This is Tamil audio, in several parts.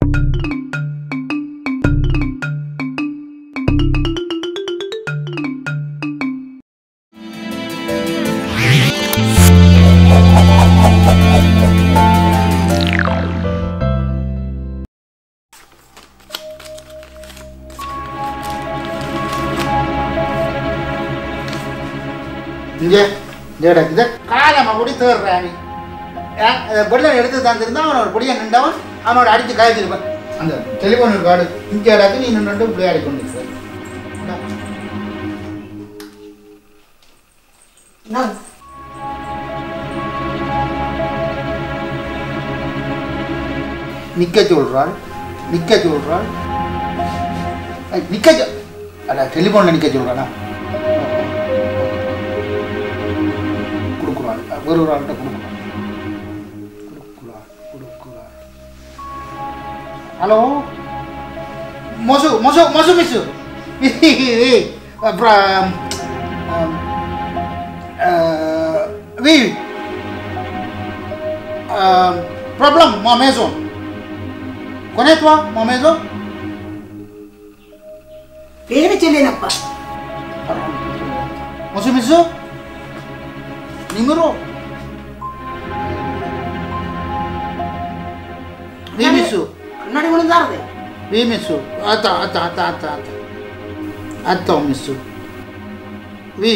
இங்கே இந்த இதை காலமாக முடி தேடுறேன் நீ வெள்ளம் எடுத்து தந்திருந்தா அவனோட பொடியை நின்றவன் அவனோட அடித்து காய்ச்சிருப்பேன் அந்த டெலிஃபோன் கார்டு இங்கே இடத்து நீ நின்று விளையாடி கொண்டு இருக்கிற. இந்தா. நான் நிக்க சொல்றாள் நிக்க சொல்றாள் ஐ, நிக்க சொ- அட டெலிஃபோனில் நிக்க சொல்றானா கொடுக்குறாள் வேறு ஒரு ஆள்கிட்ட கொடுக்குறாள் கொடுக்குறாள் கொடுக்குறாள் ஹலோ மொசு மொசு மொசு மிஸ்ஸு அப்புறம் வி problem ma maison. Connais-toi ma maison பேரை சொல்லேனப்பா Monsieur Monsieur Numéro Oui monsieur கண்ணாடி விழுந்தாருது Oui monsieur Attends, attends, attends, attends, attends. Attends monsieur Oui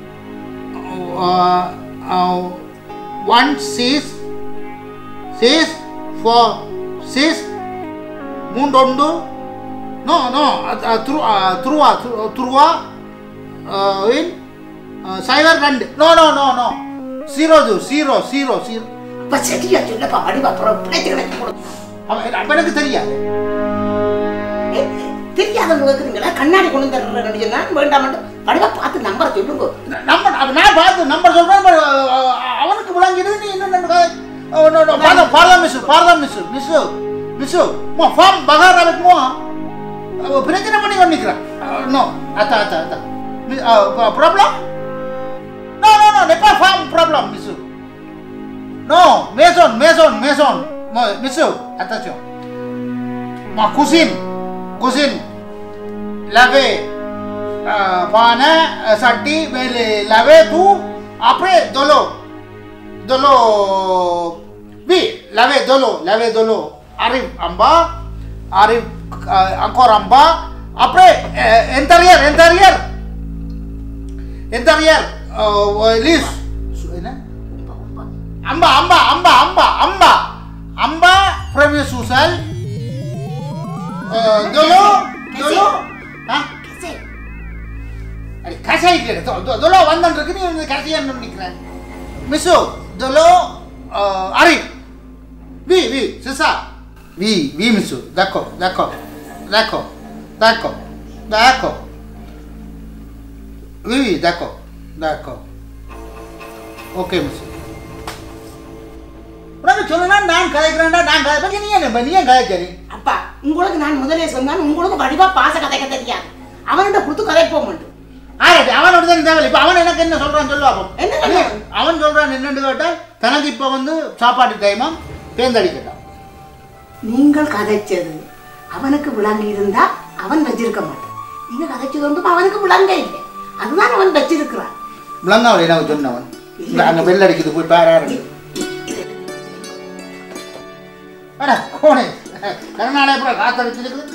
uh, uh, One six six four six மூன்றொண்டு நோ நோ துருவா துருவா துருவா இன் சைவர் ரெண்டு no no no no zero ஜூ ஜீரோ ஜீரோ ஜீரோ அப்ப சரியா சொல்லப்பா வடிவா அப்புறம் பிழைத்து கிடக்கு போடு. அப்போ எனக்கு தெரியாது ஏ, தெரியாதவங்க கேக்குறீங்களா கண்ணாடி கொண்டு தர்றேன்னு சொன்னா வேண்டாம் வடிவா பார்த்து நம்பரை சொல்லுங்க நம்பர் அப்ப நான் பார்த்து நம்பர் சொல்றேன் but, அஹ், அவனுக்கு விளங்கிடுது நீ என்ன பாரதா பாரதா மிஸ் பாரதா மிஸ் மிஸ் மிஸ் மோ ஃபார்ம் பகார் avec moi அவ பிரச்சனை பண்ணி பண்ணிக்கிறேன் நோ அத்தா அத்தா அத்தா ப்ராப்ளம் நோ நோ நோ நெப்பா ஃபார்ம் ப்ராப்ளம் மிஸ் நோ மேசோன் மேசோன் மேசோன் miss attention ma cousine cousine laver uh, paana uh, satti ಮೇಲೆ laver tout après de l'eau de l'eau oui laver de l'eau laver de l'eau arrive en bas arrive uh, encore en bas après uh, intérieur intérieur intérieur uh, lisse என்ன Amba Amba Amba Amba Amba Amba premier sous-sol uh, de l'eau de l'eau hein அடி கசாய் கேடு தொலோ வந்துருக்கு நீ வந்து கசையான்னு நினைக்கிறேன் மிஸ்ஸு தொலோ அரி வி வி சிசா வி வி மிஸ்ஸு தாக்கோ தாக்கோ தாக்கோ தாக்கோ தாக்கோ வி வி தாக்கோ தாக்கோ ஓகே மிஸ் உனக்கு சொல்லுனா நான் கதைக்கிறேன்டா நான் கதை நீ என்ன நீ ஏன் கதைச்சரி அப்பா உங்களுக்கு நான் முதலே சொன்னேன் உங்களுக்கு வடிவா பாச கதைக்க தெரியாது அவன்கிட்ட கொடுத்து கதை போக மாட்டேன் ஆரட்டு அவனோட தான் தேவை இப்போ அவன் எனக்கு என்ன சொல்றான் சொல்லு அப்போ என்ன சொல்றான்? அவன் சொல்றான் என்னன்னு கேட்டால் தனக்கு இப்போ வந்து சாப்பாட்டு டைமா பேந்தடிக்கட்டான் நீங்கள் கதைச்சது அவனுக்கு விளங்கி இருந்தா அவன் வச்சிருக்க மாட்டான் நீங்க கதைச்சது ஒன்றும் அவனுக்கு விளங்க இல்லை அதுதான் அவன் வச்சிருக்கிறான் முழங்காவில் எனக்கு சொன்னவன் இந்த அங்கே பெல் அடிக்குது போய் பாரு அட கோணே கருணாலய அப்புறம் காத்தடிச்சிருக்குது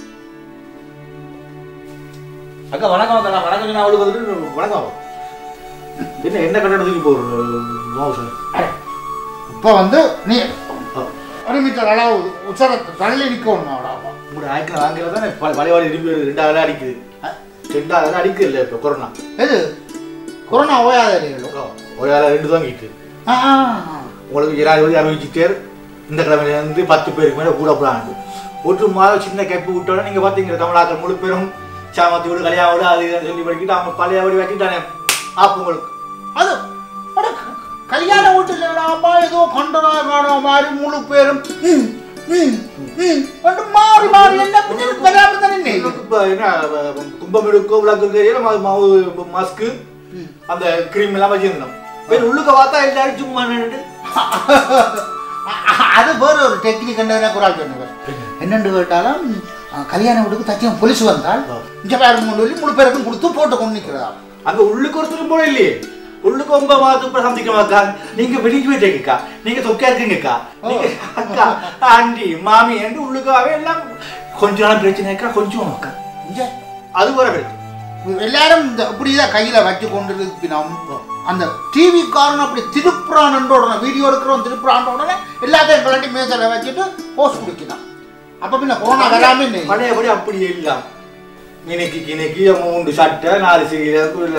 அக்கா வணக்கம் அக்கா நான் வணக்கம் நான் அவளுக்கு வந்துட்டு வணக்கம் என்ன என்ன கட்டடத்துக்கு போகிற மவுசு இப்போ வந்து நீ ஒரு மீட்டர் அளவு உச்சர தள்ளி நிற்கணும் அவடா உங்களோட ஆய்க்கிற வாங்கல தானே வழிவாடி திரும்பி ரெண்டாவது அடிக்குது ரெண்டாவது அடிக்குது இல்லை இப்போ கொரோனா எது கொரோனா ஓயாதீங்களோ அக்கா ஒரு ஆள் ரெண்டு தான் கிட்டு ஆ ஆ உங்களுக்கு ஜனாதிபதி அறிவிச்சுட்டே இந்த கிழமையில இருந்து பத்து பேருக்கு மேலே கூட போடாங்க ஒரு மாதம் சின்ன கேப்பு விட்டோன்னா நீங்கள் பார்த்தீங்க தமிழாக்கள் முழு பேரும் சாமத்தி வீடு கல்யாணம் வீடு அது இதுன்னு சொல்லி படிக்கிட்டு அவங்க பழைய வீடு வச்சுட்டானே ஆப்பு உங்களுக்கு அது அட, கல்யாண வீட்டுல அப்பா ஏதோ கொண்டனா காணோ மாதிரி முழு பேரும் ம், ம், ம், வந்து மாறி மாறி என்ன பின்னுக்கு வராம தானே நீ? இப்போ என்ன கும்பம் எடுக்கோ விளக்கு தெரியல மாவு மாஸ்க்கு அந்த கிரீம் எல்லாம் வச்சிருந்தோம் பேர் உள்ளுக்க பார்த்தா எல்லாரும் சும்மா நின்னுட்டு அது வேற ஒரு டெக்னிக் என்ன குரால் சொன்னவர் என்னென்று கேட்டாலும் அஹ், கல்யாண வீட்டுக்கு தச்சியம் போலீஸ் வந்தால் ஆ. இங்கே பேர் கொண்டு சொல்லி முழு பேருக்கும் கொடுத்து போட்டு கொண்டு நிற்கிறதா அங்க உள்ளுக்கு ஒருத்தரும் போல இல்லையே உள்ளுக்கு உங்க மாத்து இப்ப சந்திக்கமாக்கா நீங்க வெளியே போயிட்டீங்கக்கா நீங்க தொக்கா இருக்கீங்கக்கா நீங்க அக்கா ஆண்டி மாமி என்று உள்ளுக்காவே எல்லாம் கொஞ்ச நாள் பிரச்சனைக்கா கொஞ்சம் அக்கா இங்கே அது வர பிரச்சனை எல்லாரும் இந்த இப்படிதான் கையில வச்சு கொண்டு இருப்பினோம் அந்த டிவி காரன் அப்படி திருப்புறான் உடனே வீடியோ எடுக்கிறோம் திருப்புறான் உடனே எல்லாத்தையும் கலட்டி மேசையில் வச்சுட்டு போஸ்ட் கொடுக்கலாம் அப்ப பின்ன கொரோனா வராம இல்லை. பழையபடி அப்படியே இல்லாம் இன்னைக்கு இன்னைக்கு மூன்று சட்டை நாலு சீலை இல்ல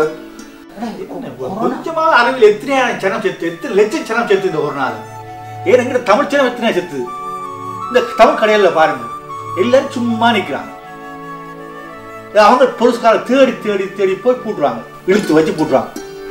கொஞ்சமா அறிவில் எத்தனையான சனம் செத்து எத்தனை லட்சம் சனம் செத்து இந்த ஒரு நாள் ஏன் எங்கிட்ட தமிழ் சனம் எத்தனை செத்து இந்த தமிழ் கடையில பாருங்க எல்லாரும் சும்மா நிக்கிறாங்க அவங்க போலீஸ்கார தேடி தேடி தேடி போய் கூட்டுறாங்க இழுத்து வச்சு கூட்டுறாங்க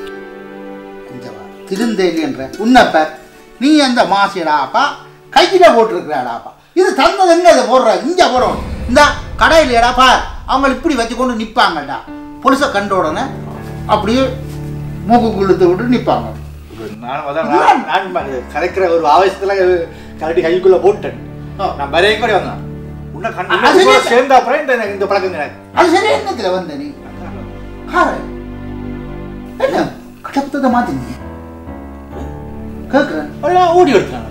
இங்க வா. திருந்தேலின்ற உன்னப்ப நீ அந்த மாசிடாப்பா கையில போட்டிருக்கிறாடாப்பா இது தந்தது எங்க இதை போடுற இங்க போடுறோம் இந்த கடையில் ஏடாப்பா அவங்க இப்படி வச்சு கொண்டு நிற்பாங்கடா பொலிசை கண்ட உடனே அப்படியே மூக்கு குளுத்து விட்டு நிற்பாங்க நான் அதான் நான் நான் ம- கரைக்கிற ஒரு ஆவேசத்துல கரடி கைக்குள்ள போட்டேன் ஆ. நான் வரைய கூட வந்தேன் உன்னை அது கண்டு சரி. சேர்ந்த அப்புறம் இந்த இந்த பழக்கம் எனக்கு அது சரி என்னத்துல வந்த நீ காரை என்ன கடப்பத்தை மாத்தினீங்க கேட்குறேன் அதெல்லாம் ஓடி எடுத்தாங்க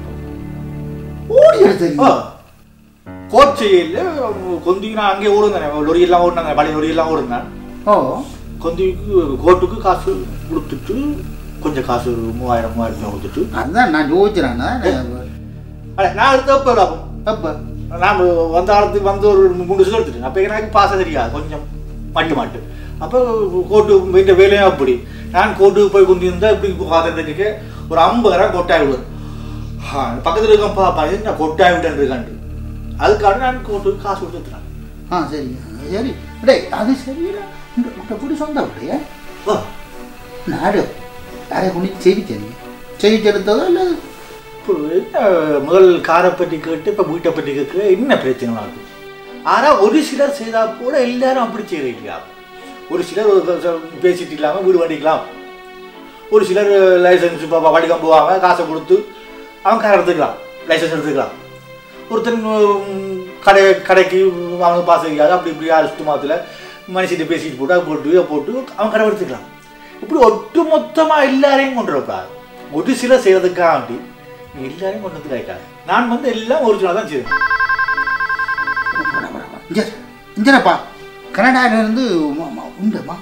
ஓடி எடுத்தீங்க கோட் செய்யல கொந்திக்கு நான் அங்கே ஓடுந்தேன் லொரி எல்லாம் ஓடினாங்க பழைய லொரி எல்லாம் ஓடுனேன் ஓ கொந்திக்கு கோட்டுக்கு காசு கொடுத்துட்டு கொஞ்சம் காசு ஒரு மூவாயிரம் மூவாயிரத்தி கொடுத்துட்டு அதுதான் நான் யோசிக்கிறேன் அட, நான் எடுத்த எப்போ லாபம் அப்போ நான் வந்த காலத்துக்கு வந்து ஒரு மூணு வருஷம் எடுத்துட்டேன் அப்போ எனக்கு பாச தெரியாது கொஞ்சம் மாட்டு மாட்டு அப்போ கோட்டு வீட்டு வேலையும் அப்படி நான் கோட்டுக்கு போய் கொண்டு இருந்தால் இப்படி பார்த்துட்டு ஒரு ஐம்பதாயிரம் கொட்டாய் விடுவேன் ஆ, பக்கத்துல இருக்க பாப்பா என்ன கொட்டாய் விட்டு இருக்காண்டு அதுக்காக நான் கோட்டுக்கு காசு கொடுத்துட்டேன் ஆ சரி சரி டேய் அது சரியில்லை இந்த குடி சொந்த அப்படியே ஓ நாடு யாரை கொண்டு செய்விச்சேன் செய்விச்செடுத்ததோ இல்லை இப்போ என்ன முதல் காரை பற்றி கேட்டு இப்போ வீட்டை பற்றி கேட்க என்ன பிரச்சனை ஆகும் ஆனால் ஒரு சிலர் செய்தால் கூட எல்லாரும் அப்படி செய்யறீங்களா ஒரு சிலர் ஒரு ச- பேசிட்டு இல்லாமல் வீடு வண்டிக்கலாம் ஒரு சிலர் லைசன்ஸ் இப்போ வடிகம் போவாங்க காசை கொடுத்து அவன் கார் எடுத்துக்கலாம் லைசன்ஸ் எடுத்துக்கலாம் ஒருத்தன் உம், கடை கடைக்கு அவனுக்கு பாஸ் செய்யாது அப்படி இப்படி அரிசிட்டு மாதத்தில் மனுஷிட்டு பேசிட்டு போட்டு அதை போட்டு இதை போட்டு அவன் கடை எடுத்துக்கலாம் இப்படி ஒட்டு மொத்தமாக எல்லாரையும் கொண்டு வரக்கூடாது ஒரு சிலர் செய்யறதுக்காண்டி எல்லாரையும் கொண்டு வந்து காய்க்காது நான் வந்து எல்லாம் ஒரிஜினலாக தான் செய்வேன் இங்கே இங்கேப்பா கனடாவிலேருந்து உண்டுமா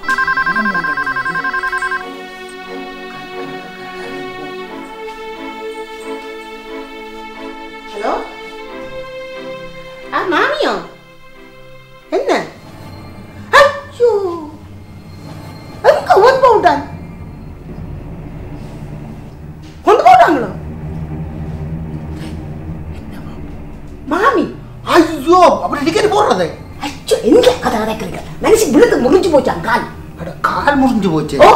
ஹலோ ஆ மாமியா என்ன ஐயோ எங்க ஓன் போட்டான் கொண்டு போட்டாங்களோ மாமி ஐயோ அப்படி டிக்கெட் போடுறது ஐயோ எங்க கதை கதைக்கிறீங்க மனுஷன் விழுந்து முறிஞ்சு போச்சான் கால் அட கால் முறிஞ்சு போச்சு ஓ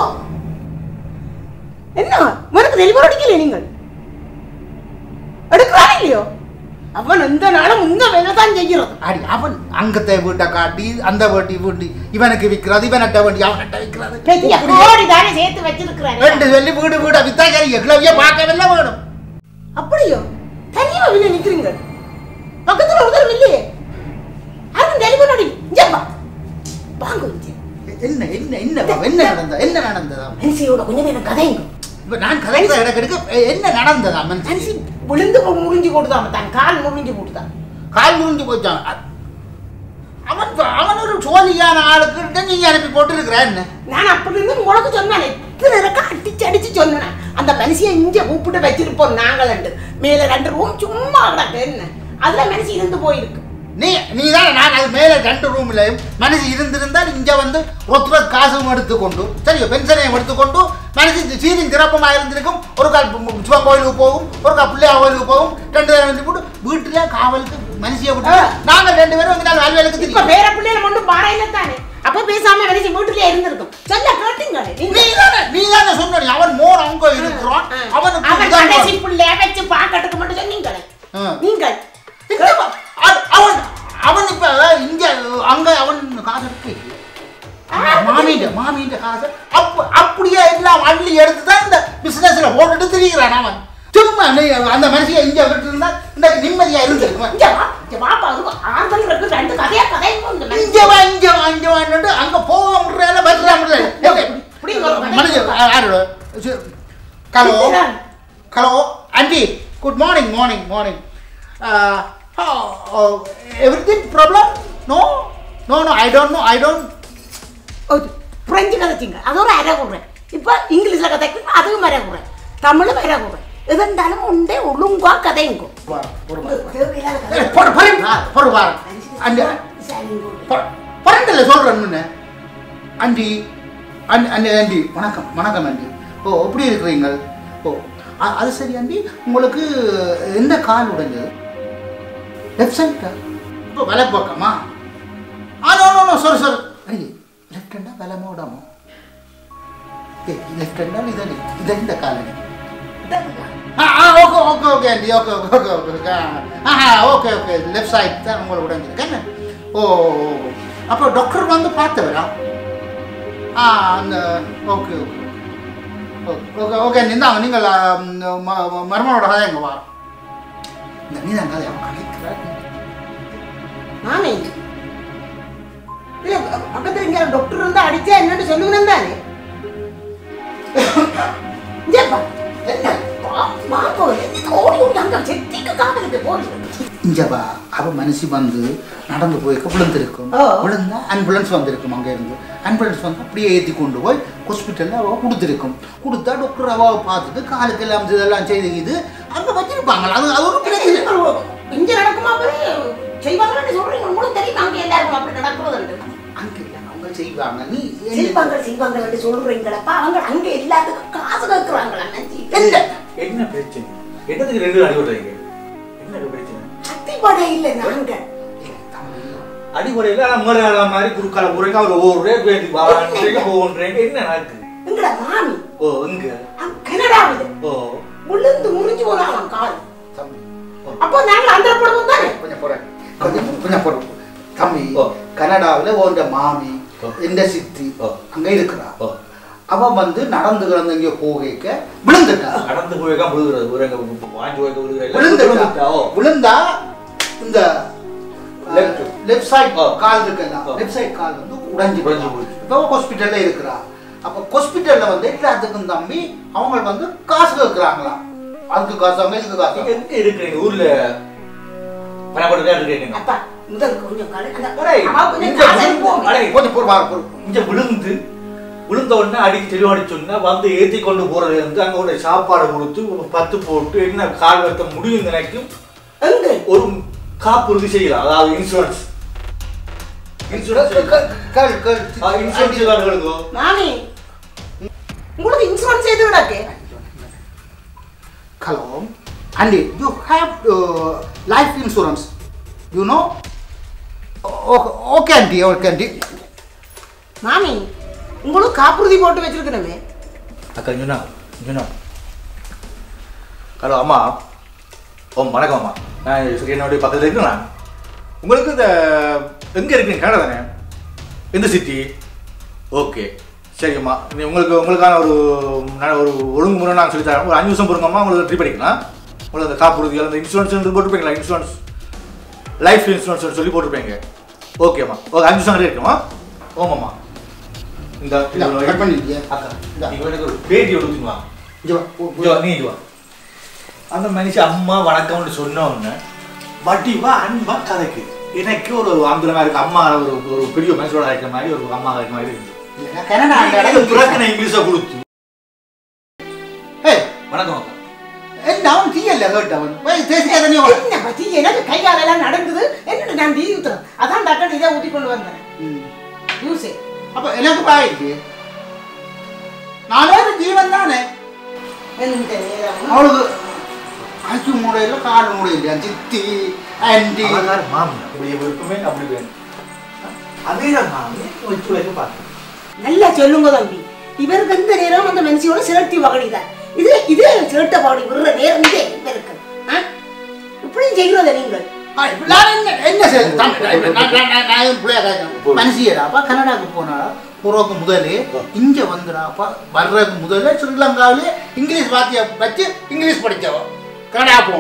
என்ன உனக்கு டெலிவரி அடிக்கல நீங்கள் எடுக்கிறான் இல்லையோ அவன் எந்த நாளும் உங்க வேலை தான் செய்கிறது அடி அவன் அங்கத்தை வீட்டை காட்டி அந்த வீட்டி வீட்டு இவனுக்கு விற்கிறது இவன்கிட்ட வேண்டி அவன்கிட்ட விற்கிறது பெரிய இப்படி கோடி தானே சேர்த்து வச்சிருக்கிறாரு ரெண்டு சொல்லி வீடு வீடை வித்தா சரி எவ்வளவையோ பார்க்கவில்லை வேணும் அப்படியோ தனியா வெளியே நிக்கிறீங்க பக்கத்துல ஒருத்தர் இல்லையே அவன் டெலிவரி அடி இங்கப்பா வாங்க இங்க. என்ன என்ன என்ன என்ன நடந்தது என்ன நடந்ததா மனுஷியோட கொஞ்சம் நேரம் கதைங்க இப்ப நான் கதை இடக்கு என்ன நடந்ததா மனுஷன் மனுஷி விழுந்து முறிஞ்சு போட்டுதான் தான் கால் முறிஞ்சு போட்டுதான் கால் முறிஞ்சு போச்சான் அ- அவன் அவன் ஒரு சோழியான ஆளுக்கு நீங்க அனுப்பி போட்டு என்ன நான் அப்படி இருந்து உனக்கு சொன்னேன் எத்தனை இருக்கா அடிச்சு அடிச்சு சொன்னேன் அந்த மனுஷியை இங்க கூப்பிட்டு வச்சிருப்போம் நாங்கள் ரெண்டு மேல ரெண்டு ரூம் சும்மா கிடக்கு என்ன அதுல மனுஷி இருந்து போயிருக்கு நீ நீ தான் நான் அது மேலே ரெண்டு ரூம்ல மனுஷி இருந்திருந்தால் இங்க வந்து ஒருத்தர் காசும் எடுத்துக்கொண்டு சரியோ பென்ஷனையும் எடுத்துக்கொண்டு மனுஷி சீரின் திறப்பமாக இருந்திருக்கும் ஒரு கால் பு- பு- சிவன் கோயிலுக்கு போகும் ஒரு கால் பிள்ளையா கோயிலுக்கு போகும் ரெண்டு பேரும் வந்து போட்டு வீட்டுல காவலுக்கு மனுஷியை விட்டு ஆ. நாங்கள் ரெண்டு பேரும் வந்து நாள் வேலைக்கு இப்ப தெரியும் வேற பிள்ளைகளை மட்டும் பாறையில தானே அப்ப பேசாம மனுஷி வீட்டுலயே இருந்திருக்கும் சொல்ல கேட்டீங்களே நீ நீங்க தானே நீ தானே சொன்ன அவன் மோர் அங்க இருக்கிறான் ஆ. அவனுக்கு அவன் இதுதான் கடைசி பிள்ளைய வச்சு பாக்கட்டுக்கு மட்டும் சொன்னீங்களே ஆ. நீங்கள் இல்லப்பா, அவ- அவன் அவன் இப்ப இங்க அங்க அவன் காசு இருக்கு மாமிட்ட மாமிட்ட காசு அப்ப அப்படியே எல்லாம் அள்ளி எடுத்து தான் இந்த பிசினஸ்ல போட்டுட்டு திரிகிறான் அவன் சும்மா நீ அந்த மனுஷியை இங்க விட்டு இருந்தா இந்த நிம்மதியா இருந்திருக்குமா இங்க வா இங்க வாப்பா அது ஆறுதல் இருக்கு ரெண்டு கதையா கதையும் இந்த மனுஷன். இங்க வா இங்க வா இங்க வான்னு அங்க போக முடியல வரல முடியல இப்படி ஒரு கதை. மனுஷன் யாரு hello hello aunty good morning morning morning everything problem no no no I don't know I don't ஒரு பிரெஞ்சு கதைச்சிங்க அது ஒரு அரை கூடுறேன் இப்போ இங்கிலீஷில் கதைக்கு அதுவும் வர கூடுறேன் தமிழும் வர கூடுறேன் எது இருந்தாலும் உண்டே ஒழுங்கா கதைங்க தேவையில்லாத கதை. பொறு பொறு வாரம் அந்த சரிங்க. பரண்டல சொல்றேன் முன்ன ஆண்டி அண்டி அண்டி ஆண்டி வணக்கம் வணக்கம் ஆண்டி ஓ எப்படி இருக்கிறீங்க ஓ அ- அது சரி ஆண்டி உங்களுக்கு எந்த கால் உடைஞ்சது லெஃப்ட் சைடா இப்போ வலை பக்கமா ஆ no no no sorry sorry aunty left ஹேண்டா வலமோ இடமோ ஏ லெஃப்ட் ஹேண்டா இதை இதை இந்த காலனி ஆ ஆ okay okay okay aunty okay okay okay okay okay ஆ ஆ ஓகே ஓகே லெஃப்ட் சைட் தான் உங்களுக்கு உடஞ்சிருக்கு என்ன ஓ ஓ, ஓ. அப்போ டாக்டர் வந்து பார்த்தவரா ஆ அந்த ஓகே ஓகே ஓகே ஓகே நிந்தாங்க நீங்கள் ம், ம- ம- மருமனோட கதை எங்க வா இந்த நீதான் கதை அவன் கலைக்கிறார் மாமி இல்ல பக்கத்துல இங்க டாக்டர் இருந்தா அடிச்சா என்னன்னு சொல்லுங்க தானே இங்கேப்பா, என்ன வா- வா போ, என்ன ஓடி ஓடி அங்க செத்திக்கு காவலுக்கு போடுது இங்க வா அவ மனுஷி வந்து நடந்து போயிருக்க விழுந்திருக்கும் ஓ. விழுந்தா ஆம்புலன்ஸ் வந்திருக்கும் அங்க இருந்து ஆம்புலன்ஸ் வந்து அப்படியே ஏற்றி கொண்டு போய் ஹாஸ்பிட்டல்ல அவ கொடுத்துருக்கும் கொடுத்தா டாக்டர் அவ பார்த்துட்டு காலுக்கு எல்லாம் இதெல்லாம் செய்து இது அங்க வச்சிருப்பாங்களா அது அது ஒரு பிரச்சனை இல்லை. இங்க நடக்குமா அப்படி செய்வாங்கன்னு சொல்றீங்க உங்களுக்கு தெரியும் அங்க எல்லாருக்கும் அப்படி நடக்குறது அங்க இல்லை அவங்க செய்வாங்க நீ செய்வாங்க செய்வாங்கன்னு சொல்றீங்களப்பா அவங்க அங்க எல்லாத்துக்கும் காசு கேட்கறாங்களா இல்லை என்ன பிரச்சனை என்னதுக்கு ரெண்டு அடி விடுறீங்க என்ன பிரச்சனை அத்திப்படை இல்ல நாங்க அடிப்படையில் ஆனால் முதல்ல மாதிரி குறுக்கால போறீங்க அவர் ஒவ்வொரு பேருக்கு வாங்க போகன்றீங்க என்ன நடக்குது எங்கட மாமி ஓ இங்க அங்க கனடாவுல ஓ விழுந்து முறிஞ்சு போனாலும் கால் தம்பி அப்போ நாங்க அந்த படமும் தானே கொஞ்சம் போறேன் கொஞ்சம் கொஞ்சம் போறேன் தம்பி ஓ. கனடாவில் உண்ட மாமி ஓ. எந்த சித்தி ஓ. அங்க இருக்கிறா ஓ அவ வந்து நடந்து கிடந்து இங்க போகைக்க விழுந்துட்டா நடந்து போய் தான் விழுகுறது ஒரு எங்க வாங்கி போய் விழுகுறது விழுந்துட்டா ஓ விழுந்தா இந்த Left. லெஃப்ட் சைடு ஆ. கால் இருக்குல்ல ஆ. லெஃப்ட் சைடு கால் வந்து உடைஞ்சு உடைஞ்சு போச்சு போச்சு. இப்போ ஹாஸ்பிட்டல்ல இருக்கிறா அப்ப ஹாஸ்பிட்டல்ல வந்து எல்லாத்துக்கும் தம்பி அவங்க வந்து காசு கேட்கறாங்களா அதுக்கு காசு அவங்க இதுக்கு காசு நீங்க எங்க இருக்கிறீங்க ஊர்ல பணப்பட்டு இருக்கீங்க அப்பா முதல் கொஞ்சம் காலு அந்த அடே, அவ கொஞ்சம் இங்க காசு விழுந்து- அனுப்புவோம். அடே, கொஞ்சம் பொறு வாரம் பொறு இங்க விழுந்து விழுந்த உடனே அடிக்க தெளிவாடி சொன்னா வந்து ஏத்தி கொண்டு போறது வந்து அங்க ஒரு சாப்பாடு கொடுத்து ஒரு பத்து போட்டு என்ன கால் வெட்ட முடியும் நினைக்கும் எங்க ஒரு காப்புறுதி செய்யலாம் அதாவது இன்சூரன்ஸ் இன்சூரன்ஸ் கேள் கேள் இன்சூரன்ஸ் இல்லாதவர்களுக்கோ மாமி உங்களுக்கு இன்சூரன்ஸ் எது விடாக்கு Hello. Andy, you have uh, life insurance. You know? O- okay, Andy, okay, Andy. மாமி உங்களுக்கு காப்புறுதி போட்டு வச்சிருக்கணுமே அக்கா சொன்னா சொன்னா ஹலோ அம்மா ஓ வணக்கம் அம்மா நான் சரி என்னுடைய பக்கத்தில் இருக்கேன் நான் உங்களுக்கு இந்த எங்கே இருக்கீங்க கனடா தானே எந்த சிட்டி ஓகே சரிம்மா நீ உங்களுக்கு உங்களுக்கான ஒரு நான் ஒரு ஒழுங்குமுறை நான் சொல்லி தரேன் ஒரு அஞ்சு வருஷம் பொறுங்கம்மா உங்களுக்கு ட்ரீட் பண்ணிக்கலாம் உங்களுக்கு அந்த காப்புறுதி அந்த இன்சூரன்ஸ் போட்டுருப்பீங்களா இன்சூரன்ஸ் லைஃப் இன்சூரன்ஸ் சொல்லி போட்டிருப்பீங்க ஓகேம்மா ஓகே அஞ்சு வருஷம் கிட்டே இருக்குமா ஓமாம்மா இந்த இல்ல, cut பண்ணிட்டியா? அக்கா இந்தா. நீங்க எனக்கு ஒரு பேட்டி எடுத்துங்களா இங்க வா, போ, போ. இங்க வா, நீ இங்க வா. அந்த மனுஷன் அம்மா வணக்கம்னு சொன்ன உடனே வடிவா அன்பா கதைக்கு எனக்கு ஒரு ஆந்திரமா இருக்கு அம்மா ஒரு ஒரு பெரிய மனுஷனோட இருக்கிற மாதிரி ஒரு அம்மா இருக்கிற மாதிரி இருக்கு இல்ல, கனடா அந்த எனக்கு இடம் புறக்கணை இங்கிலீஷை கொடுத்து ஏய், வணக்கம் அக்கா என்ன அவன் தீயல்ல கேட்டவன் போய் தேசிய தண்ணி வா. என்ன பத்தி எனக்கு கையால எல்லாம் நடக்குது என்ன நான் டீ ஊத்துறேன் அதான் டாக்டர் இதை ஊத்தி கொண்டு வந்தேன் ம். ஜூஸே அப்ப எனக்கு பாயிருக்கு நானே ஒரு ஜீவன் தானே எந்த நேரம் அவளுக்கு அஞ்சு மூடையில கால் மூடையில சித்தி ஆண்டி அவனார் மாமி அப்படி விருப்பமே அப்படி வேணும் அதே தான் மாமி ஒத்துழைக்க பார்த்தேன் நல்லா சொல்லுங்க தம்பி இவருக்கு எந்த நேரம் அந்த மனுஷியோட சிரட்டி வகடிதான் இது இது சிரட்ட பாடி விடுற நேரம் இதே இவருக்கு ஆ? இப்படியும் செய்கிறத நீங்கள் ஆ, இப்ப நான் என்ன என்ன செய்ய தம்பி, நான் இப்ப நான் நான் நான் நான் என் பிள்ளைய கேட்கிறேன். மனுஷியடாப்பா கனடாக்கு போனா போறதுக்கு முதலே இங்க வந்துடாப்பா வர்றதுக்கு முதல்ல ஸ்ரீலங்காவிலே இங்கிலீஷ் வாத்திய வச்சு இங்கிலீஷ் படிச்சவ கனடா போகணும்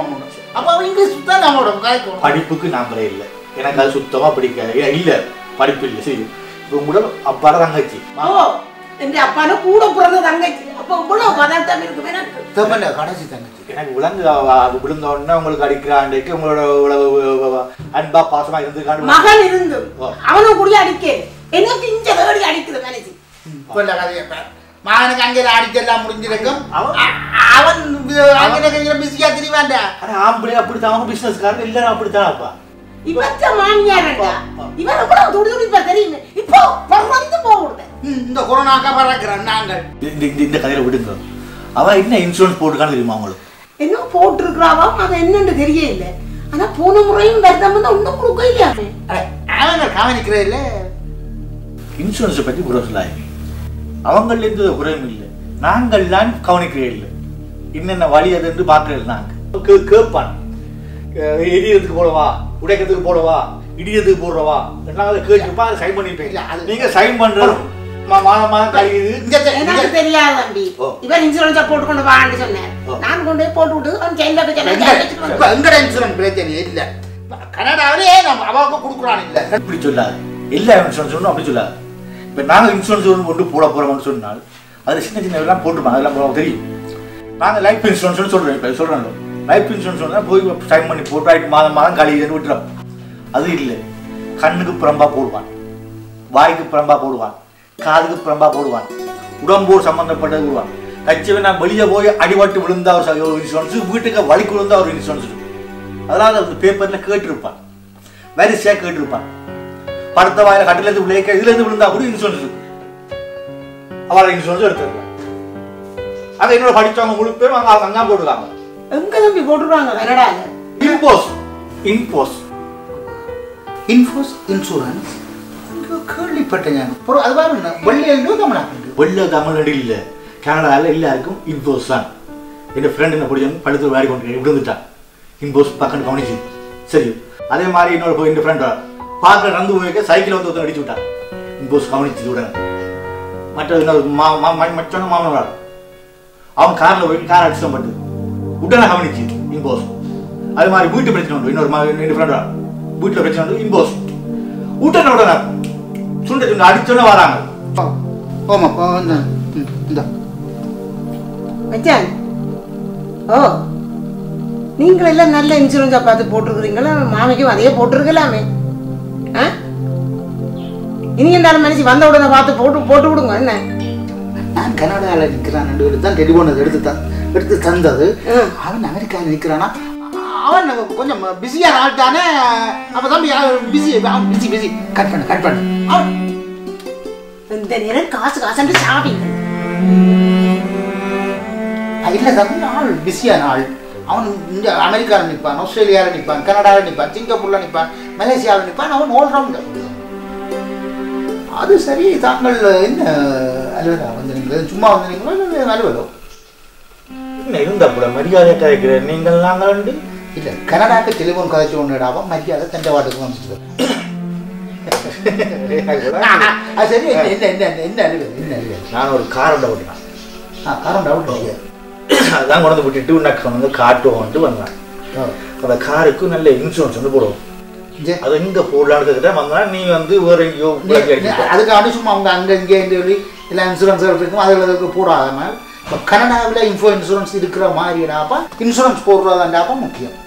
அப்போ அவன் இங்கிலீஷ் தான் நம்மளோட காய்க்கும் படிப்புக்கு நம்பரே இல்லை எனக்கு அது சுத்தமா பிடிக்காது ஏன் இல்ல படிப்பு இல்லை சரி இப்போ உங்களோட அப்பாட தங்கச்சி ஓ என் அப்பான கூட பிறந்த தங்கச்சி அப்ப இவ்வளவு பதார்த்தம் இருக்கு எனக்கு தேவையில்ல கடைசி தங்கச்சி எனக்கு விளங்கு அவ- அது விழுந்த உடனே உங்களுக்கு அடிக்கிற ஆண்டைக்கு உங்களோட இவ்வளவு அன்பா பாசமா இருந்துக்காண்டு மகன் இருந்து ஓ. அவனும் கூட அடிக்க எனக்கு இஞ்ச வேடி அடிக்குது மேனேஜ் இப்போ இல்லை கதையை பார். மகனுக்கு அங்கே அடிச்செல்லாம் முடிஞ்சிருக்கும் அவன் அ- அவன் அங்கே பிஸியாக திரிவாண்டா ஆனா ஆம்பளை அப்படித்தான் அவங்க பிசினஸ்காரங்க எல்லாரும் அப்படித்தான் அப்பா இவற்ற மாமியாரண்டா ஆ, ஆ. இவன் எவ்வளவு துடி துடிப்பா தெரியுமே இப்போ பிறந்து போகுது ம், இந்த கொரோனாக்கா பறக்கிறோம் நாங்கள் இந்த இந்த இந்த கதையில விடுங்க அவன் என்ன இன்சூரன்ஸ் போட்டுக்கான்னு தெரியுமா அவங்களுக்கு என்ன போட்டிருக்கிறாவாம் அது என்னன்னு தெரியல ஆனா போன முறையும் வருத்தம் வந்து ஒண்ணும் கொடுக்க இல்லையா அவங்க கவனிக்கிறே இல்லை இன்சூரன்ஸை பற்றி குறை சொல்லாங்க அவங்கள எந்த குறையும் இல்லை நாங்கள் தான் கவனிக்கிறே இல்லை என்னென்ன வழி அது என்று பார்க்கறது நாங்கள் கே கேட்பான் அஹ் எரியறதுக்கு போடவா உடைக்கிறதுக்கு போடவா இடியதுக்கு போடுறவா நாங்கள் கேட்டுப்பா அதை சைன் பண்ணிப்பேன் இல்ல, அது- நீங்க சைன் பண்றது மா- மாதம் மாதம் கழியுது இங்க தெ- எனக்கு இங்க- தெரியாது தம்பி ஓ. இவன் இன்சூரன்ஸா போட்டு கொண்டு வான்னு சொன்னேன் ஓ. நான் கொண்டு போய் போட்டு விட்டு அவன் ஜெயில போய் எங்க- சொன்னேன் இப்ப எங்கட இன்சூரன்ஸ் பிரச்சனை இல்லை கனடாவிலே நம்ம அவாவுக்கு கொடுக்குறான் இல்லை இப்படி சொல்லாது எல்லா இன்சூரன்ஸ் ஒன்றும் அப்படி சொல்லாது இப்போ நாங்கள் இன்சூரன்ஸ் ஒன்று கொண்டு போட போகிறோம்னு சொன்னால் அதில் சின்ன சின்ன எல்லாம் போட்டுருப்பாங்க அதெல்லாம் உங்களுக்கு தெரியும் நாங்கள் லைஃப் இன்சூரன்ஸ்னு சொல்கிறோம் இப்போ சொல்கிறோம் லைஃப் இன்சூரன்ஸ் சொன்னால் போய் சைன் பண்ணி போட்டு ஆகிட்டு மாதம் மாதம் கழியுதுன்னு விட்டுறோம் அது இல்லை கண்ணுக்கு புறம்பா போடுவான் வாய்க்கு புறம்பா போடுவான் காதுக்கு புறம்பா போடுவான் உடம்போடு சம்பந்தப்பட்டது போடுவான் கட்சியை நான் வெளியே போய் அடிபட்டு விழுந்தா ஒரு ச- ஒரு இன்சூரன்ஸ் வீட்டுக்கு வலிக்கு விழுந்தா ஒரு இன்சூரன்ஸ் இருக்கும் அதனால அந்த பேப்பர்ல கேட்டிருப்பான் வரிசையா கேட்டிருப்பான் படுத்த வாயில கட்டில இருந்து விளைய இதுல இருந்து விழுந்தா கூட இன்சூரன்ஸ் இருக்கு அவளை இன்சூரன்ஸ் எடுத்துருக்காங்க அதை என்னோட படிச்சவங்க முழு பேரும் அங்க அங்க போட்டுருக்காங்க எங்க தம்பி போட்டுருவாங்க கனடால இம்போஸ் இம்போஸ் இன்ஃபோஸ் இன்சூரன்ஸ் இங்க கேள்விப்பட்டேன் நான் அப்புறம் அது பாருங்க வெள்ளையோ தமிழ்நாடு வெள்ள தமிழ்நாடு இல்ல கனடாவில் எல்லாருக்கும் இம்போஸ் தான் என் ஃப்ரெண்ட் என்ன பிடிச்சவங்க படுத்து வேடி கொண்டு விழுந்துட்டான் இம்போஸ் பக்கம் கவனிச்சு சரி அதே மாதிரி இன்னொரு என் ஃப்ரெண்ட் பார்க்க நடந்து போயிருக்க சைக்கிள் வந்து ஒருத்தன் அடிச்சு விட்டான் இம்போஸ் கவனிச்சு உடனே மற்ற இன்னொரு மா மா மச்சன மாமன் வரான் அவன் காரில் போய் கார் அடிச்சு பட்டு உடனே கவனிச்சு இம்போஸ் அது மாதிரி வீட்டு பிரச்சனை உண்டு இன்னொரு மா- இன்னொரு ஃப்ரெண்ட் வீட்டில் பிரச்சனை உண்டு இம்போஸ் உடனே உடனே சுண்ட சுண்ட அடிச்சோன்னே வராங்க ஓமாப்பா இந்த ம், இந்த மச்சான் ஓ நீங்கள் எல்லாம் நல்ல இன்சூரன்ஸா பார்த்து போட்டிருக்கிறீங்களா மாமிக்கும் அதே போட்டிருக்கலாமே ஆ இனி என்றாலும் மனுஷி வந்த உடனே பார்த்து போட்டு போட்டு விடுங்க என்ன நான் கனடாவில் நிற்கிறான் ரெண்டு தான் டெலிஃபோன் எடுத்து தந் எடுத்து தந்தது ம். அவன் அமெரிக்காவில் நிற்கிறானா அவன் கொஞ்சம் பிஸியான ஆள் தானே அப்போ தம்பி பிஸி அவன் பிஸி பிஸி கட் பண்ணு கட் பண்ணு அவன் இந்த நேரம் காசு காசுன்னு சாப்பிங்க இல்லை தம்பி ஆள் பிஸியான ஆள் அவன் இங்கே அமெரிக்காவில் நிற்பான் ஆஸ்திரேலியாவில் நிற்பான் கனடாவில் நிற்பான் சிங்கப்பூரில் நிற்பான் மலேசியாவில் நிற்பான் அவன் ஆல்ரவுண்டர் அது சரி தாங்கள் என்ன அலுவலா வந்தீங்களா சும்மா வந்தீங்களா இல்லை அலுவலோ என்ன இருந்த கூட மரியாதை கிடைக்கிற நீங்கள் நாங்கள் உண்டு இல்லை கனடாக்கு டெலிஃபோன் கதைச்சு ஒன்றுடாவா மரியாதை தண்டவாட்டுக்கு வந்துட்டு அது சரி என்ன என்ன என்ன என்ன அலுவல் என்ன அலுவல் நான் ஒரு காரோட ஓட்டினான் ஆ காரம் டவுட் இல்லையா அதான் கொண்டு வந்து விட்டுட்டு உனக்கு வந்து காட்டுவோன்ட்டு வந்தேன் அந்த காருக்கு நல்ல இன்சூரன்ஸ் வந்து போடுவோம் இங்கே- அது எங்க போடலான்னு கேட்டா வந்தா நீ வந்து வேற எங்கேயோ விலகி அடிச்சிட்ட. அதுக்காண்டி சும்மா அவங்க அங்கே இங்கே சொல்லி எல்லாம் இன்சூரன்ஸ் இருக்கும் அதில் அதுக்கு போடாமல் இப்போ கனடாவில் இன்ஃபோ இன்சூரன்ஸ் இருக்கிற மாதிரிடாப்பா இன்சூரன்ஸ் போடுறதாண்டாப்பா முக்கியம்